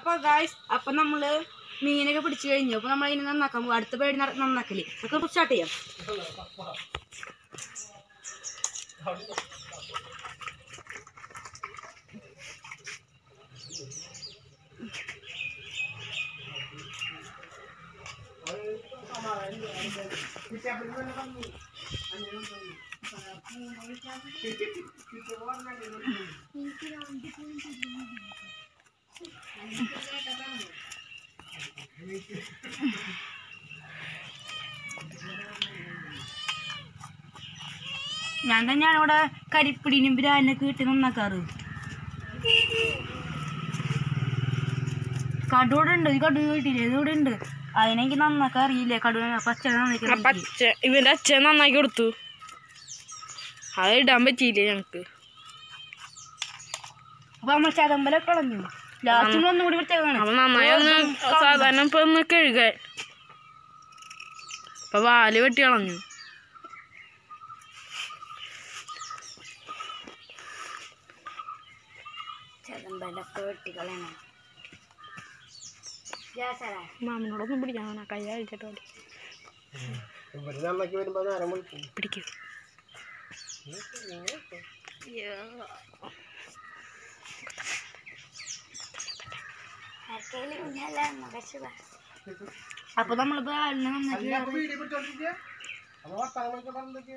അപ്പൊ ഗായ്സ് അപ്പൊ നമ്മള് മീനൊക്കെ പിടിച്ചു കഴിഞ്ഞു അപ്പൊ നമ്മൾ അതിന് നന്നാക്കാൻ പോകും അടുത്ത പേടി നന്നാക്കല് അതൊക്കെ സ്റ്റാർട്ട് ചെയ്യാം ഞാൻ തന്നെയാണ് ഇവിടെ കരിപ്പിടിനും ബിരാലിനൊക്കെ കിട്ടി നന്നാക്കാറ് കടുവിടെ ഉണ്ട് ഈ കടു കിട്ടിയില്ലേ ഇതിവിടെ ഉണ്ട് അതിനെനിക്ക് നന്നാക്കാൻ അറിയില്ലേ കടു പച്ച നന്നാക്കി പച്ച ഇവന്റെ അച്ഛൻ നന്നാക്കി കൊടുത്തു അത് ഇടാൻ പറ്റിയില്ലേ ഞങ്ങക്ക് അപ്പൊ നമ്മൾ ചതമ്പല കളഞ്ഞു ലാസ്റ്റ് ഒന്നും കൂടി വൃത്തിയാക്കാണ് അപ്പൊ നന്നായി ഒന്ന് സാധാരണ ഇപ്പൊ ഒന്ന് കഴുകാൻ ഇപ്പൊ വാല് വെട്ടി കളഞ്ഞു ചതമ്പലൊക്കെ വെട്ടിക്കളയണം മാമനോടൊന്നും പിടിക്കാൻ കൈ അഴിച്ചിട്ട് മതി ഇവര് നന്നാക്കി വരുമ്പോ നേരം വിളിക്കും പിടിക്കും അപ്പൊ നമ്മൾ ബാലിനെ നന്നാക്കി അപ്പൊ വീഡിയോ പിടിച്ചോണ്ടിരിക്കുക അപ്പൊ വർത്താനം വിളിക്കാൻ പറഞ്ഞിട്ടൊക്കെ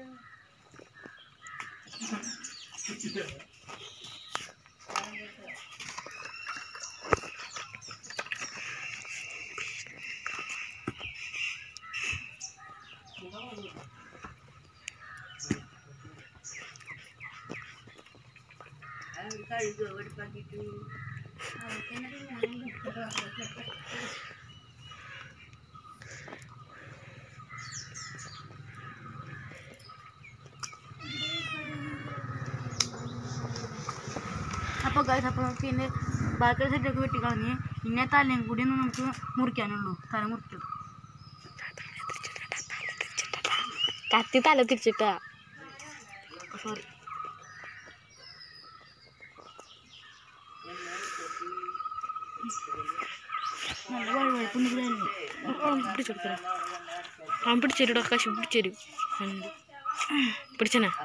അപ്പൊ ഗൈസ് അപ്പൊ നമുക്ക് ഇതിന്റെ ബാക്കി സെറ്റൊക്കെ വെട്ടിക്കളഞ്ഞ് പിന്നെ തലയും കൂടി ഒന്ന് നമുക്ക് മുറിക്കാനുള്ളൂ തല മുറിച്ചു കത്തി തല തിരിച്ചിട്ടാ സോറി നല്ല വഴുവഴുപ്പുണ്ട് ഇതിലല്ലേ. പിടിച്ചെടുക്കണ അവൻ പിടിച്ചേരുടാ കശി പിടിച്ചേരും പിടിച്ചനാ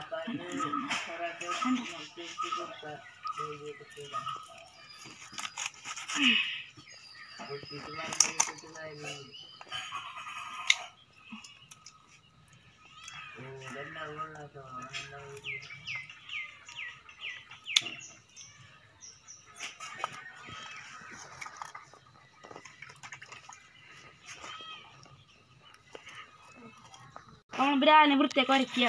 നമ്മൾ ബ്രാലിനെ വൃത്തിയൊക്കെ വരയ്ക്കുക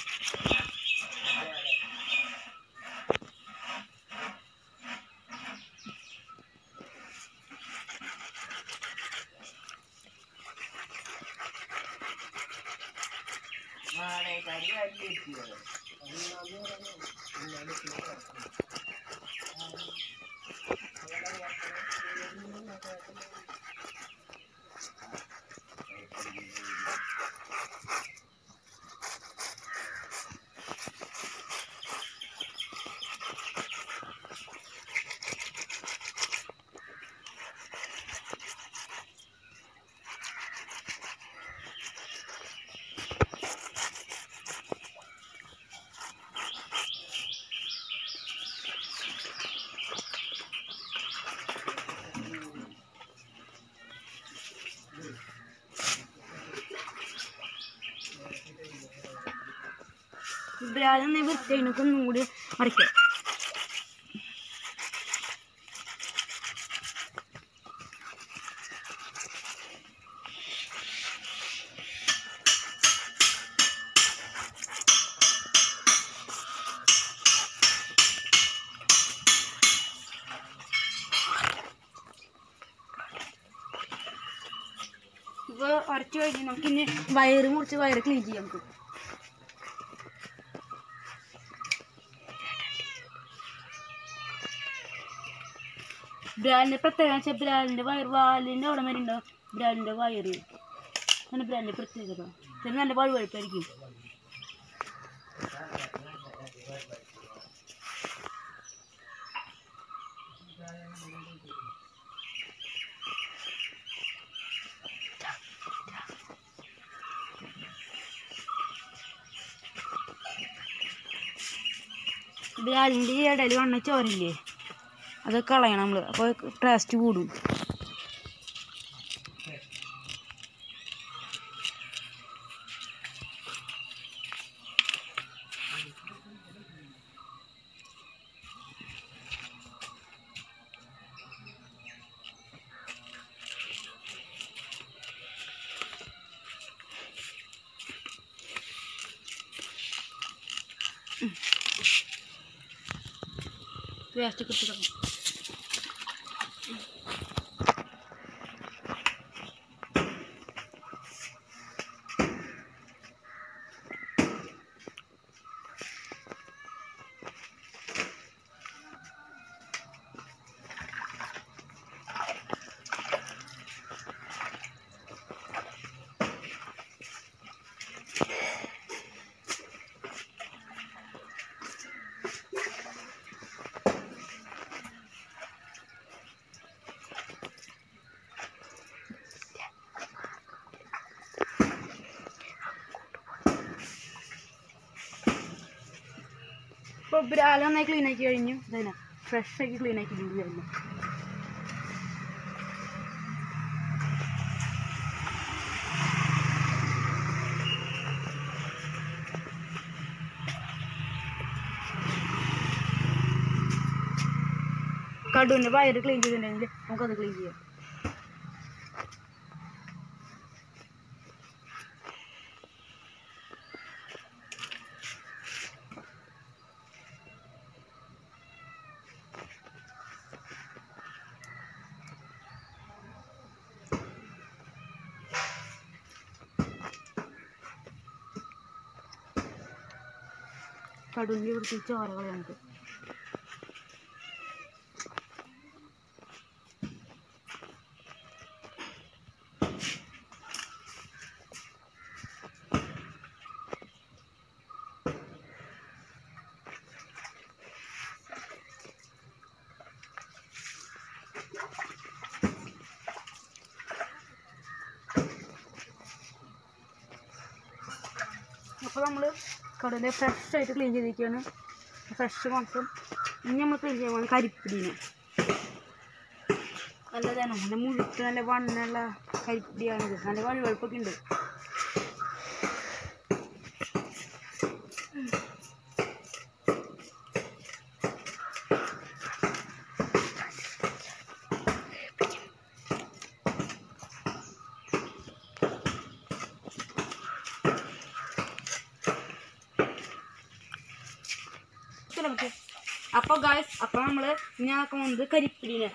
ബ്രാലിനെ വൃത്തിയൊക്കെ ഒന്നും കൂടി വരയ്ക്കുക ഇപ്പൊ വരച്ചു കഴിഞ്ഞ് നമുക്ക് ഇനി വയറ് മുറിച്ച് വയറ് ക്ലീൻ ചെയ്യാം നമുക്ക് ബ്രാലിന്റെ പ്രത്യേകത വെച്ചാൽ ബ്രാലിന്റെ വയർ വാലിന്റെ അവിടെ വരെ ഉണ്ടാവും ബ്രാലിന്റെ വയറ് അങ്ങനെ ബ്രാലിന്റെ പ്രത്യേകത പിന്നെ നല്ല വഴുവഴുപ്പായിരിക്കും ബ്രാലിൻ്റെ ഈ ഇടയിൽ വണ്ണ ചോരില്ലേ അതൊക്കെ കളയണം നമ്മൾ അപ്പോൾ ടേസ്റ്റ് കൂടും വേസ്റ്റ് കിട്ടുക ഇപ്പോൾ ബ്രാല നന്നായി ക്ലീൻ ആക്കി കഴിഞ്ഞു ഇതന്നെ ഫ്രഷ് ആക്കി ക്ലീൻ ആക്കി വരുന്നു കടുവിൻ്റെ വയറ് ക്ലീൻ ചെയ്തിട്ടുണ്ടെങ്കിൽ നമുക്കത് ക്ലീൻ ചെയ്യാം കടുവിൻ്റെ ഇവിടുത്തെ ചോരകൾ നമുക്ക് അപ്പോൾ നമ്മൾ കടലിൽ ഫ്രഷ് ആയിട്ട് ക്ലീൻ ചെയ്തിരിക്കുകയാണ് ഫ്രഷ് മാത്രം ഇനി നമ്മൾ ക്ലീൻ ചെയ്യാൻ പോകുന്നത് കരിപ്പിടീനെ നല്ലതാണ് നല്ല മുഴുത്ത് നല്ല വണ്ണുള്ള കരിപ്പിടിയാണിത് നല്ല വഴുവഴുപ്പൊക്കെ ഉണ്ട് നമുക്ക് അപ്പോൾ ഗായ്സ് അപ്പോൾ നമ്മൾ ഞാൻ ആക്കാൻ പോകുന്നത് കരിപ്പിടീനെ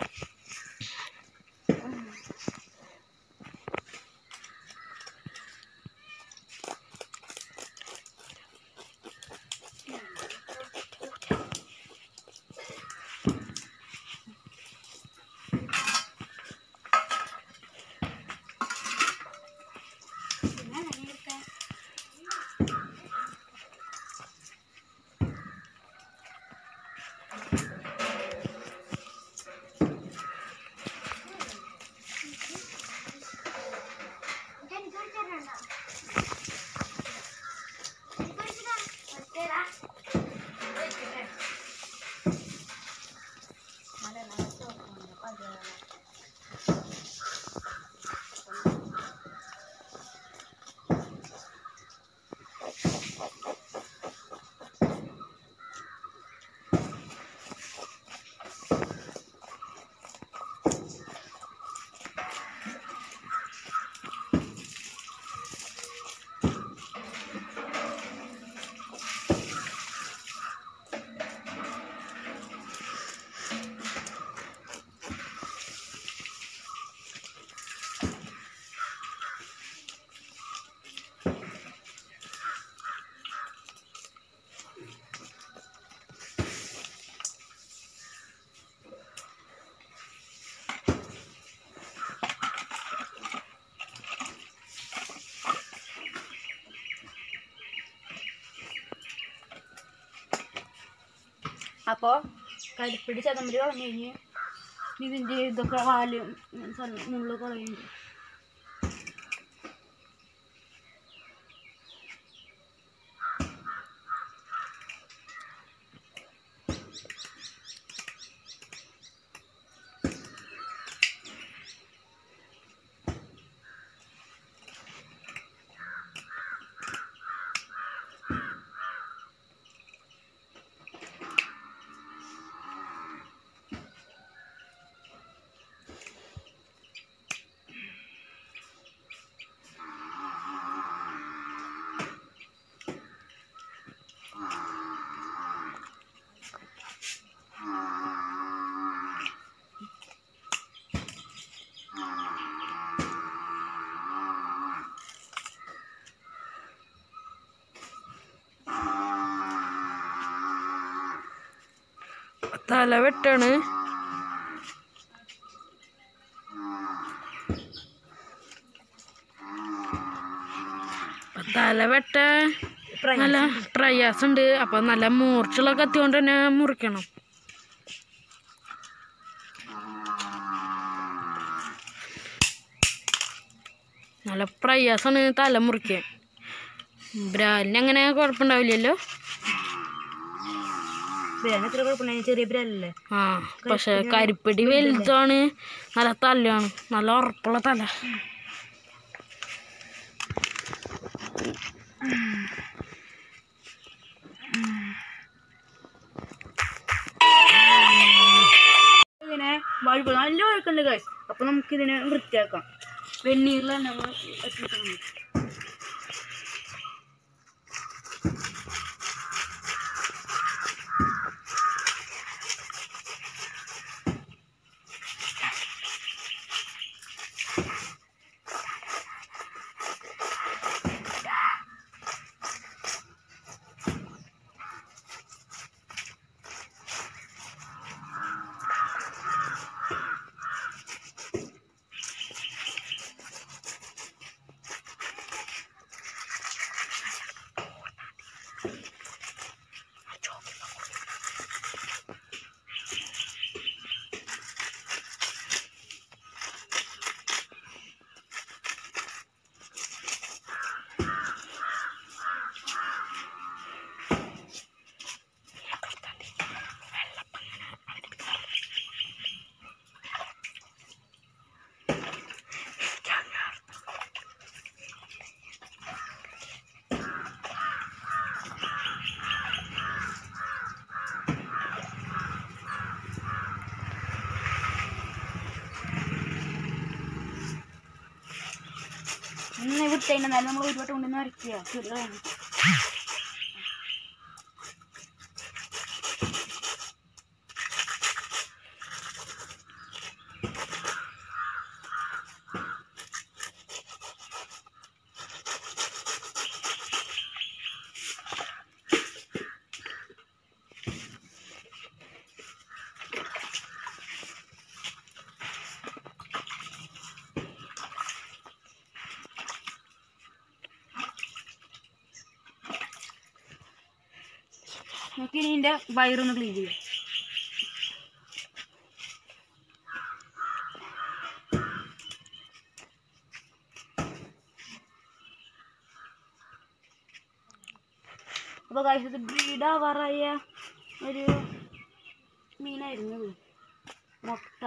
അപ്പോൾ കരിപ്പിടി ചതമ്പരി കളഞ്ഞു കഴിഞ്ഞ് ഇതിൻ്റെ ഇതൊക്കെ വാല് മുള്ളു കളയുന്നുണ്ട് തല വെട്ടാണ് അപ്പൊ തല വെട്ട നല്ല പ്രയാസമുണ്ട് അപ്പൊ നല്ല മൂർച്ചുള്ള കത്തി കൊണ്ട് തന്നെ മുറിക്കണം നല്ല പ്രയാസമാണ് തല മുറിക്കാൻ ബ്രാലിന് അങ്ങനെ കുഴപ്പമുണ്ടാവില്ലല്ലോ ബ്രാൻഡ് എത്ര കുഴപ്പമില്ല ചെറിയ ബ്രാൻഡല്ലേ ആ പക്ഷെ കരിപ്പടി വലുതാണ് നല്ല തലയാണ് നല്ല ഉറപ്പുള്ള തല ഇതിനെ വഴുപ്പ് നല്ല വഴുക്കുണ്ട് guys അപ്പൊ നമുക്ക് ഇതിനെ വൃത്തിയാക്കാം വെണ്ണീറിലാണ് നമ്മൾ എത്തിക്കണം ഇന്ന് വിട്ടതിൻ്റെ നല്ല നമ്മൾ ഒരു വട്ടം കൊണ്ടുവന്ന് വരയ്ക്കുക ചെറുതാണ് നമുക്ക് ഇനി ഇതിൻ്റെ വയറൊന്ന് ക്ലീൻ ചെയ്യാം അപ്പോൾ കാഴ്ചത് ബ്രീഡാവാറായ ഒരു മീനായിരുന്നു ഇത്. മുട്ട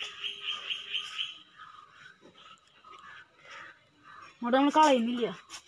മുട്ട നമ്മൾ കളയുന്നില്ല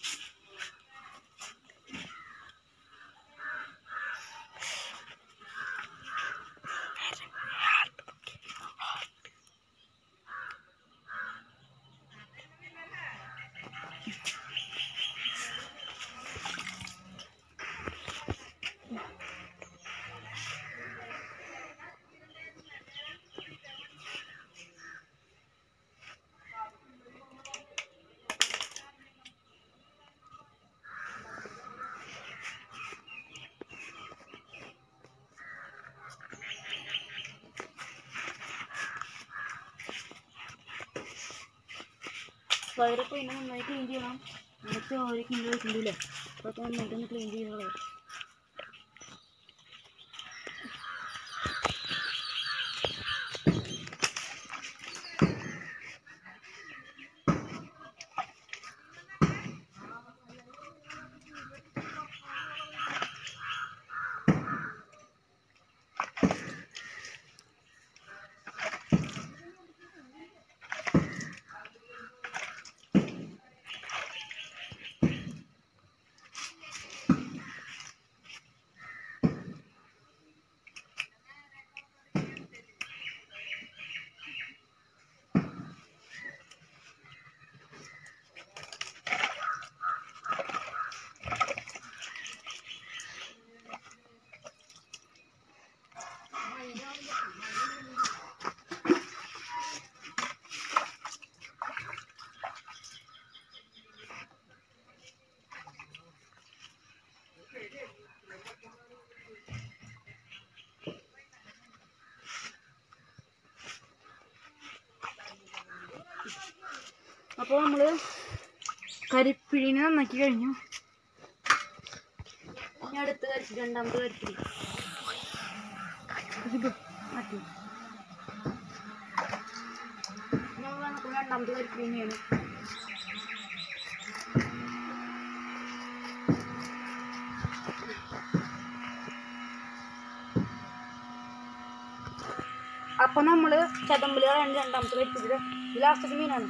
വയറൊക്കെ പിന്നെ നന്നായി ക്ലീൻ ചെയ്യണം എന്നിട്ട് ഒരു കിലോ വെച്ചിട്ടില്ല അതൊക്കെ നന്നായിട്ടൊന്ന് ക്ലീൻ ചെയ്തോളാം അപ്പോൾ നമ്മൾ കരിപ്പിഴിനെ നന്നാക്കി കഴിഞ്ഞു ഇനി അടുത്ത കരിപ്പിടി രണ്ടാമത്തെ കരിപ്പിടി ഇത് മാറ്റി നമ്മൾ വന്നപ്പോൾ രണ്ടാമത്തെ കരിപ്പിടി തന്നെയാണ് അപ്പൊ നമ്മള് ചതമ്പല് കളയാണ് രണ്ടാമത്തെ കരിപ്പിടിയുടെ ഇത് ലാസ്റ്റത്തെ മീനാണ്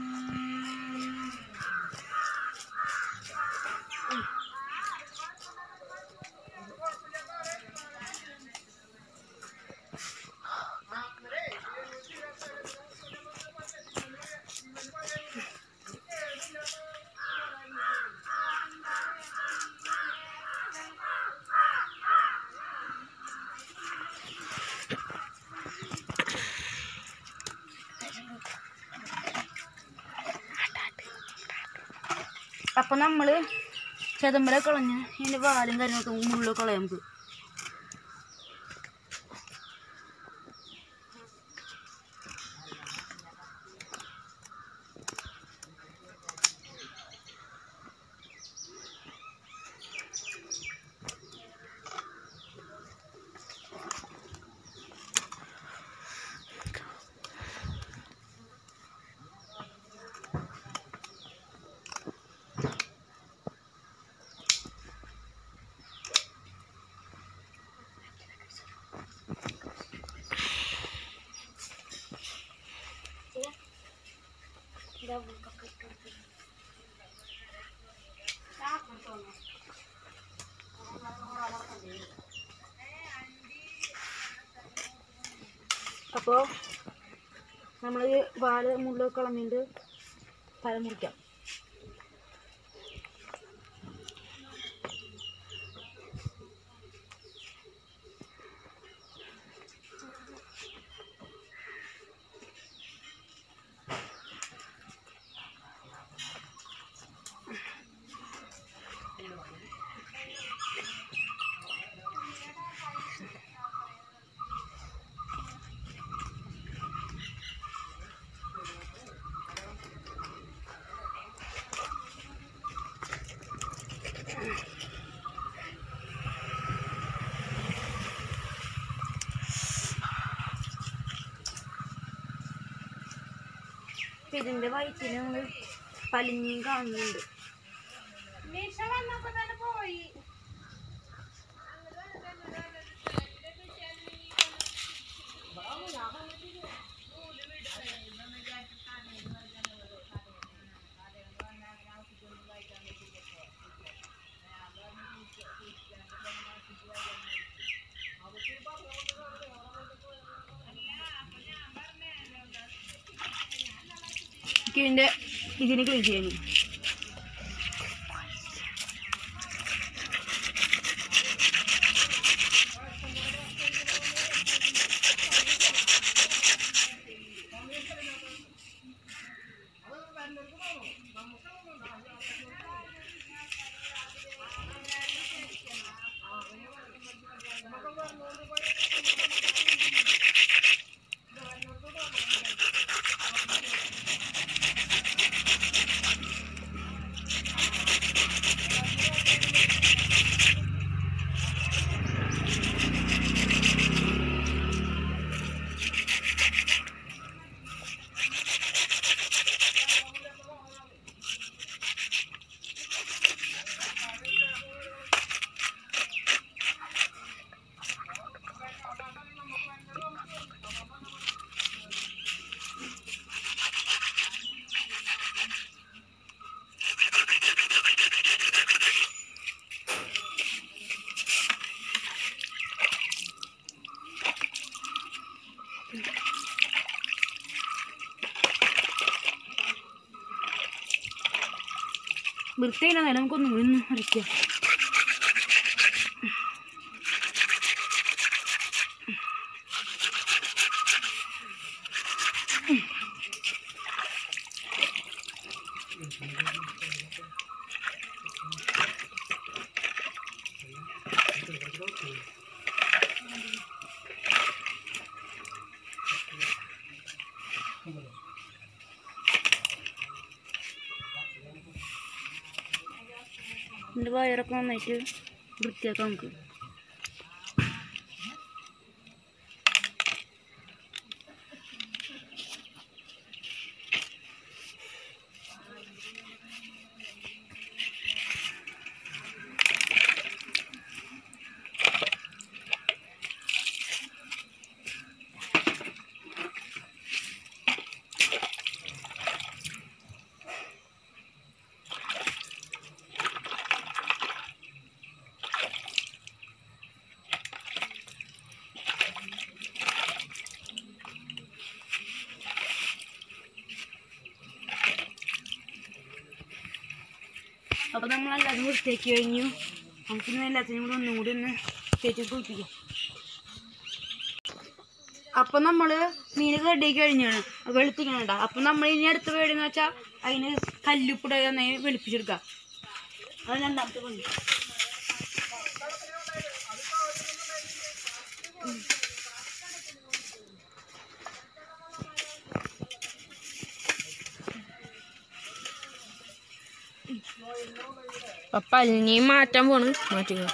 അപ്പൊ നമ്മള് ചതമ്പല കളഞ്ഞ് ഇതിന്റെ വാലും കാര്യങ്ങളൊക്കെ മുള്ളു കളയാം നമുക്ക് അപ്പോൾ നമ്മൾ വാല് മുള്ള കളഞ്ഞിട്ട് തല മുറിക്കാം ഇപ്പൊ ഇതിന്റെ വയറ്റിന് നമ്മൾ പലിഞ്ഞും കാണുന്നുണ്ട് എനിക്ക് ഇതിന്റെ ഇതിന് ക്ലീൻ ചെയ്യാൻ വൃത്തിയില്ല നേരം നമുക്കൊന്നും കൂടി ഒന്ന് അരയ്ക്കാം എൻ്റെ വയറൊക്കെ നന്നായിട്ട് വൃത്തിയാക്കാം നമുക്ക് അപ്പോൾ നമ്മൾ എല്ലാതും വൃത്തിയാക്കി കഴിഞ്ഞു നമുക്കിന്ന് എല്ലാത്തിനും കൂടി ഒന്നും കൂടി ഒന്ന് തേച്ച് കുളിപ്പിക്കാം അപ്പം നമ്മൾ മീൻ റെഡിയാക്കി കഴിഞ്ഞാണ് വെളുപ്പിക്കണണ്ട അപ്പം നമ്മൾ ഇനി അടുത്ത പേടിയെന്ന് വെച്ചാൽ അതിന് കല്ലുപ്പിട നന്നായി വെളുപ്പിച്ചെടുക്കാം അത് രണ്ടാമത്തെ പണി അപ്പൊ പല്ലിനെയും മാറ്റാൻ പോണ് മാറ്റുക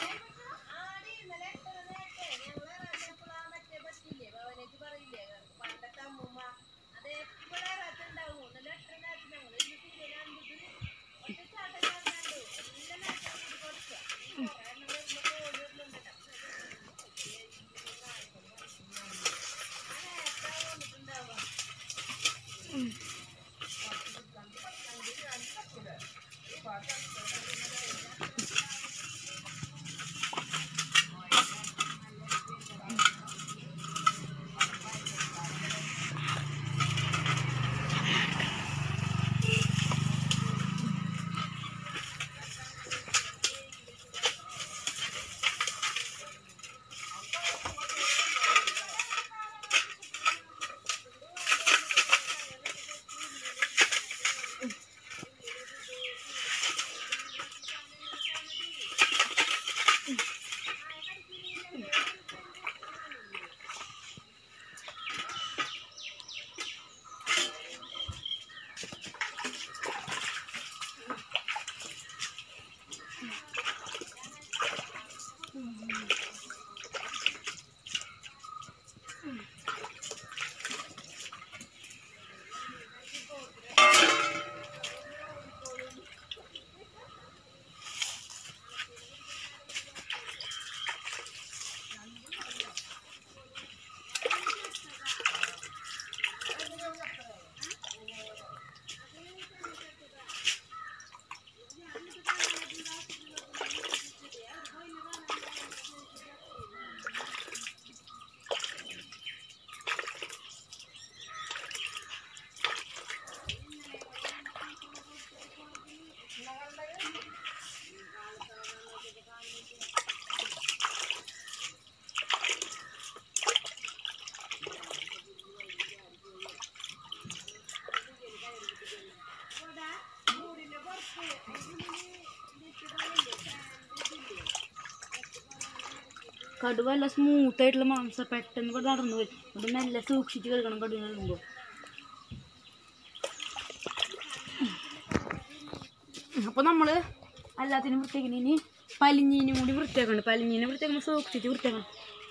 കടുവ നല്ല സ്മൂത്ത് ആയിട്ടുള്ള മാംസം പെട്ടെന്ന് ഇവിടെ നടന്നു വരും അതുകൊണ്ട് മെല്ലെ സൂക്ഷിച്ച് കഴിക്കണം കടുവ ഇടുമ്പോൾ അപ്പോൾ നമ്മൾ എല്ലാത്തിനും വൃത്തിയാക്കണം ഇനി പലിഞ്ഞീനും കൂടി വൃത്തിയാക്കണം പലിഞ്ഞീനെ വൃത്തിയാക്കുമ്പോൾ സൂക്ഷിച്ച് വൃത്തിയാക്കണം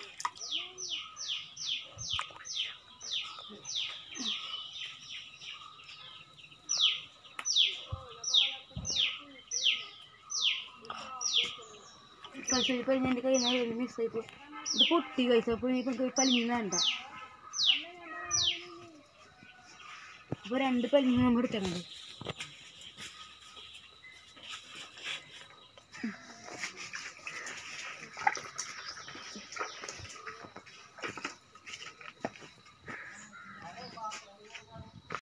പക്ഷേ ഇപ്പോൾ എൻ്റെ കയ്യിൽ നിന്ന് മിസ്സായിപ്പോൾ ഇത് പൊട്ടി കഴിച്ചു അപ്പോൾ ഇനിയിപ്പോൾ പലിഞ്ഞീന്ന് വേണ്ട അപ്പോൾ രണ്ട് പലിഞ്ഞീന്ന് നമ്മൾ എടുത്തേക്കണ്ടേ